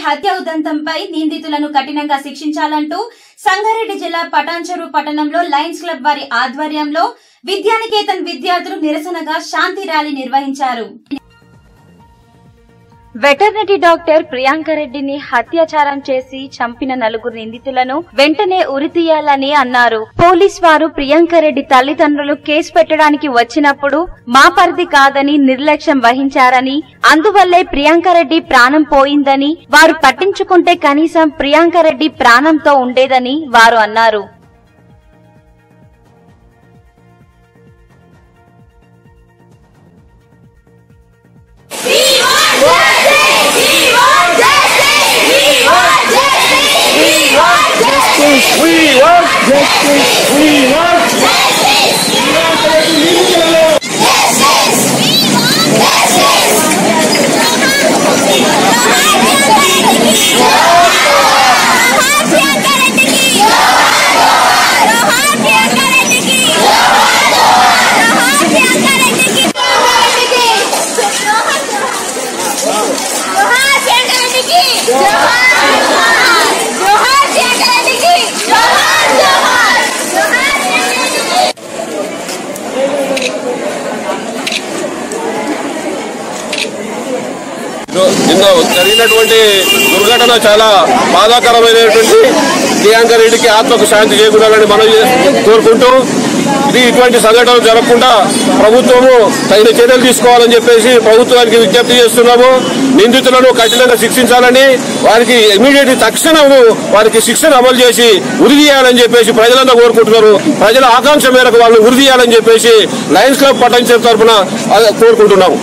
హత్య ఉదంతంపై నిందితులను కఠినంగా శిక్షించాలంటూ సంగారెడ్డి జిల్లా పటాన్చెరు పట్టణంలో లయన్స్ క్లబ్ వారి ఆధ్వర్యంలో విద్యానికేతన్ విద్యార్థులు నిరసనగా శాంతి ర్యాలీ నిర్వహించారు వెటర్నరీ డాక్టర్ ప్రియాంక రెడ్డిని హత్యాచారం చేసి చంపిన నలుగురు నిందితులను వెంటనే ఉరితీయాలని అన్నారు పోలీస్ వారు ప్రియాంక రెడ్డి తల్లిదండ్రులు కేసు పెట్టడానికి వచ్చినప్పుడు మా పరిధి కాదని నిర్లక్ష్యం వహించారని అందువల్లే ప్రియాంక రెడ్డి ప్రాణం పోయిందని వారు పట్టించుకుంటే కనీసం ప్రియాంక రెడ్డి ప్రాణంతో ఉండేదని వారు అన్నారు We want justice. We want నిన్న జరిగినటువంటి దుర్ఘటన చాలా బాధాకరమైనటువంటి ప్రియాంక రెడ్డికి ఆత్మకు శాంతి చేకూరాలని మనం కోరుకుంటూ ఇది ఇటువంటి సంఘటనలు జరగకుండా ప్రభుత్వము తగిన చర్యలు తీసుకోవాలని చెప్పేసి ప్రభుత్వానికి విజ్ఞప్తి చేస్తున్నాము నిందితులను కఠినంగా శిక్షించాలని వారికి ఇమీడియట్ తక్షణము వారికి శిక్షణ అమలు చేసి ఉరి తీయాలని చెప్పేసి ప్రజలంతా కోరుకుంటున్నారు ప్రజల ఆకాంక్ష మేరకు వాళ్ళని ఉరి తీయాలని చెప్పేసి లయన్స్ క్లబ్ పట్టణ తరఫున కోరుకుంటున్నాము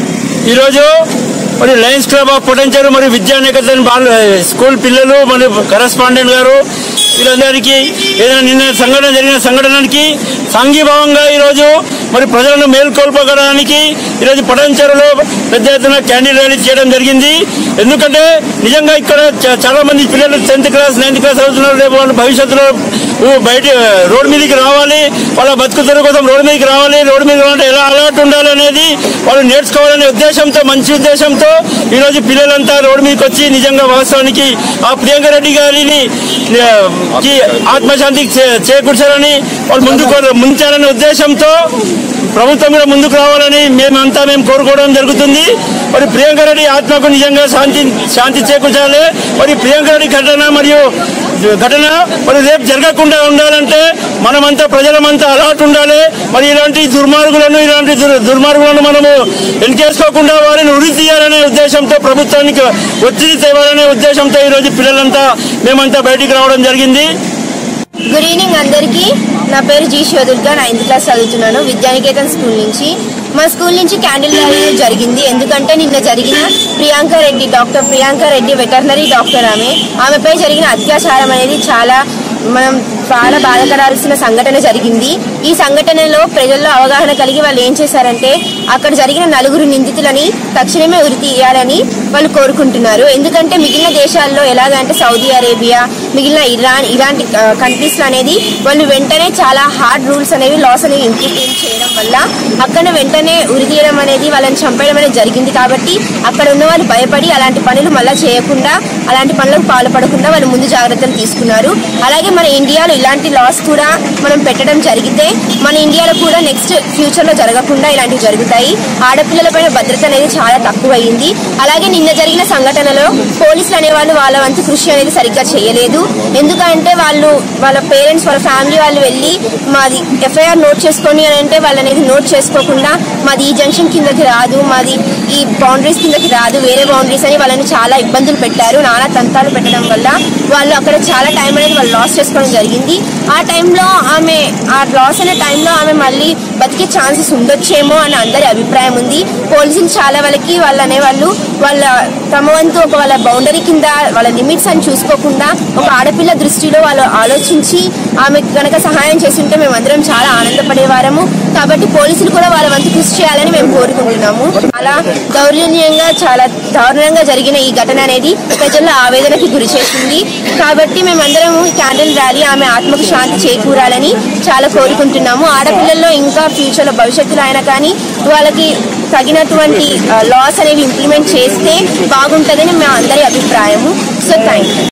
ఈరోజు మరి లయన్స్ క్లబ్ ఆఫ్ పొటెన్షియల్ మరి విద్యానికేతన్ బాల స్కూల్ పిల్లలు మరి కరస్పాండెంట్ గారు వీరందరికీ ఏదైనా నిన్న సంఘటన జరిగిన సంఘటనకి సంఘీభావంగా ఈరోజు మరి ప్రజలను మేల్కొల్పడానికి ఈరోజు పొటెన్షియల్లో పెద్ద ఎత్తున క్యాండిల్ ర్యాలీ చేయడం జరిగింది ఎందుకంటే నిజంగా ఇక్కడ చ- చాలా మంది పిల్లలు టెన్త్ క్లాస్ నైన్త్ క్లాస్ చదువుతున్నారు రేపు వాళ్ళు భవిష్యత్తులో ఊ బయట రోడ్ మీదకి రావాలి వాళ్ళ బతుకుతెరువు కోసం రోడ్ మీదకి రావాలి రోడ్ మీద రావాలంటే ఎలా అలవాటు ఉండాలి అనేది వాళ్ళు నేర్చుకోవాలనే ఉద్దేశంతో మంచి ఉద్దేశంతో ఈరోజు పిల్లలంతా రోడ్ మీదకి వచ్చి నిజంగా వాస్తవానికి ఆ ప్రియాంక రెడ్డి గారిని ఆ, కి ఆత్మశాంతి చే- చేకూర్చాలని వాళ్ళు ముందుకు ముంచాలనే ఉద్దేశంతో ప్రభుత్వం కూడా ముందుకు రావాలని మేమంతా మేము కోరుకోవడం జరుగుతుంది మరి ప్రియాంక రెడ్డి ఆత్మకు నిజంగా శాంతి శాంతి చేకూర్చాలి మరి ప్రియాంక రెడ్డి ఘటన మరియు ఘటన మరి రేపు జరగకుండా ఉండాలంటే మనమంతా ప్రజలమంతా అలర్ట్ ఉండాలి మరి ఇలాంటి దుర్మార్గులను ఇలాంటి దుర్- దుర్మార్గులను మనము వెనకేసుకోకుండా వారిని ఉరి తీయాలనే ఉద్దేశంతో ప్రభుత్వానికి ఒత్తిడి తేవాలనే ఉద్దేశంతో ఈరోజు పిల్లలంతా మేమంతా బయటికి రావడం జరిగింది గుడ్ ఈవినింగ్ అందరికీ నా పేరు జీ శివదుర్గా నైన్త్ క్లాస్ చదువుతున్నాను విద్యానికేతన్ స్కూల్ నుంచి మా స్కూల్ నుంచి క్యాండిల్ ర్యాలీ జరిగింది ఎందుకంటే నిన్న జరిగిన Priyanka Reddy doctor Priyanka Reddy veterinary doctor ఆమె ఆమెపై జరిగిన అత్యాచారం అనేది చాలా మనం చాలా బాధపడాల్సిన సంఘటన జరిగింది ఈ సంఘటనలో ప్రజల్లో అవగాహన కలిగి వాళ్ళు ఏం చేశారంటే అక్కడ జరిగిన నలుగురు నిందితులని తక్షణమే ఉరి తీయాలని వాళ్ళు కోరుకుంటున్నారు ఎందుకంటే మిగిలిన దేశాల్లో ఎలాగంటే సౌదీ అరేబియా మిగిలిన ఇరాన్ ఇలాంటి కంట్రీస్ అనేది వాళ్ళు వెంటనే చాలా హార్డ్ రూల్స్ అనేవి లాస్ అనేవి ఇంప్లిమెంట్ చేయడం వల్ల అక్కడ వెంటనే ఉరి తీయడం అనేది వాళ్ళని చంపేయడం అనేది జరిగింది కాబట్టి అక్కడ ఉన్న వాళ్ళు భయపడి అలాంటి పనులు మళ్ళీ చేయకుండా అలాంటి పనులకు పాల్పడకుండా వాళ్ళు ముందు జాగ్రత్తలు తీసుకున్నారు అలాగే మన ఇండియాలో ఇలాంటి లాస్ కూడా మనం పెట్టడం జరిగితే మన ఇండియాలో కూడా నెక్స్ట్ ఫ్యూచర్ లో జరగకుండా ఇలాంటివి జరుగుతాయి ఆడపిల్లలపైన భద్రత అనేది చాలా తక్కువ అయింది అలాగే నిన్న జరిగిన సంఘటనలో పోలీసులు అనేవాళ్ళు వాళ్ళ వంతు కృషి అనేది సరిగ్గా చేయలేదు ఎందుకంటే వాళ్ళు వాళ్ళ పేరెంట్స్ వాళ్ళ ఫ్యామిలీ వాళ్ళు వెళ్ళి మాది ఎఫ్ఐఆర్ నోట్ చేసుకొని అని అంటే వాళ్ళు అనేది నోట్ చేసుకోకుండా మాది ఈ జంక్షన్ కిందకి రాదు మాది ఈ బౌండరీస్ కిందకి రాదు వేరే బౌండరీస్ అని వాళ్ళని చాలా ఇబ్బందులు పెట్టారు నానా తంతాలు పెట్టడం వల్ల వాళ్ళు అక్కడ చాలా టైం అనేది వాళ్ళు లాస్ చేసుకోవడం జరిగింది ఆ టైంలో ఆమె ఆ లాస్ అనే టైంలో ఆమె మళ్ళీ బతికే ఛాన్సెస్ ఉండొచ్చేమో అని అందరి అభిప్రాయం ఉంది పోలీసులు చాలా వాళ్ళకి వాళ్ళు అనేవాళ్ళు వాళ్ళ తమ వంతు ఒక వాళ్ళ బౌండరీ కింద వాళ్ళ లిమిట్స్ అని చూసుకోకుండా ఒక ఆడపిల్ల దృష్టిలో వాళ్ళు ఆలోచించి ఆమె కనుక సహాయం చేస్తుంటే మేమందరం చాలా ఆనందపడేవారము కాబట్టి పోలీసులు కూడా వాళ్ళ వంతు కృషి చేయాలని మేము కోరుకుంటున్నాము అలా దౌర్జన్యంగా చాలా దారుణంగా జరిగిన ఈ ఘటన అనేది ప్రజల్లో ఆవేదనకి గురి చేసింది కాబట్టి మేమందరం క్యాండిల్ ర్యాలీ ఆమె ఆత్మకు శాంతి చేకూరాలని చాలా కోరుకుంటున్నాము ఆడపిల్లల్లో ఇంకా ఫ్యూచర్లో భవిష్యత్తులో అయినా కానీ వాళ్ళకి తగినటువంటి లాస్ అనేవి ఇంప్లిమెంట్ చేస్తే బాగుంటుందని మా అందరి అభిప్రాయము సో థ్యాంక్ యూ